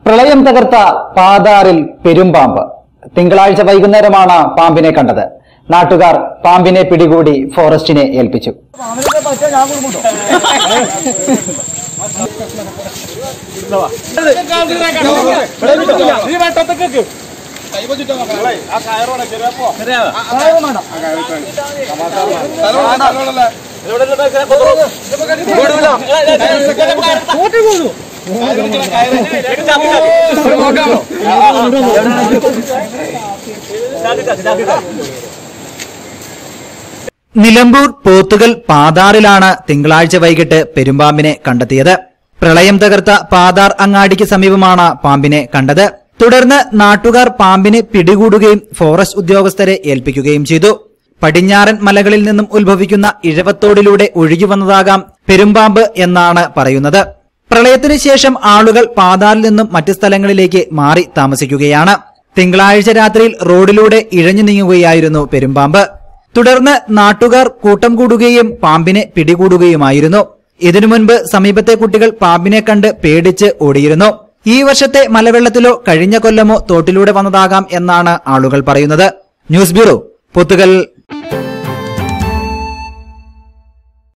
പ്രളയം തകർത്ത പാതാറിൽ പെരുമ്പാമ്പ് തിങ്കളാഴ്ച വൈകുന്നേരമാണ് പാമ്പിനെ കണ്ടത് നാട്ടുകാർ പാമ്പിനെ പിടികൂടി ഫോറസ്റ്റിനെ ഏൽപ്പിച്ചു നിലമ്പൂർ പോത്തുകൽ പാതാറിലാണ് തിങ്കളാഴ്ച വൈകിട്ട് പെരുമ്പാമ്പിനെ കണ്ടെത്തിയത് പ്രളയം തകർത്ത പാതാർ അങ്ങാടിക്ക് സമീപമാണ് പാമ്പിനെ കണ്ടത് തുടർന്ന് നാട്ടുകാർ പാമ്പിനെ പിടികൂടുകയും ഫോറസ്റ്റ് ഉദ്യോഗസ്ഥരെ ഏൽപ്പിക്കുകയും ചെയ്തു പടിഞ്ഞാറൻ മലകളിൽ നിന്നും ഉത്ഭവിക്കുന്ന ഇഴവത്തോടിലൂടെ ഒഴുകി വന്നതാകാം പെരുമ്പാമ്പ് എന്നാണ് പറയുന്നത് പ്രളയത്തിനു ശേഷം ആളുകൾ പാതാറിൽ നിന്നും മറ്റു സ്ഥലങ്ങളിലേക്ക് മാറി താമസിക്കുകയാണ് തിങ്കളാഴ്ച രാത്രിയിൽ റോഡിലൂടെ ഇഴഞ്ഞു നീങ്ങുകയായിരുന്നു പെരുമ്പാമ്പ് തുടർന്ന് നാട്ടുകാർ കൂട്ടം കൂടുകയും പാമ്പിനെ പിടികൂടുകയുമായിരുന്നു ഇതിനു മുൻപ് സമീപത്തെ കുട്ടികൾ പാമ്പിനെ കണ്ട് പേടിച്ച് ഓടിയിരുന്നു ഈ വർഷത്തെ മലവെള്ളത്തിലോ കഴിഞ്ഞ കൊല്ലമോ തോട്ടിലൂടെ വന്നതാകാം എന്നാണ് ആളുകൾ പറയുന്നത് ന്യൂസ് ബ്യൂറോ പൊത്തുകൽ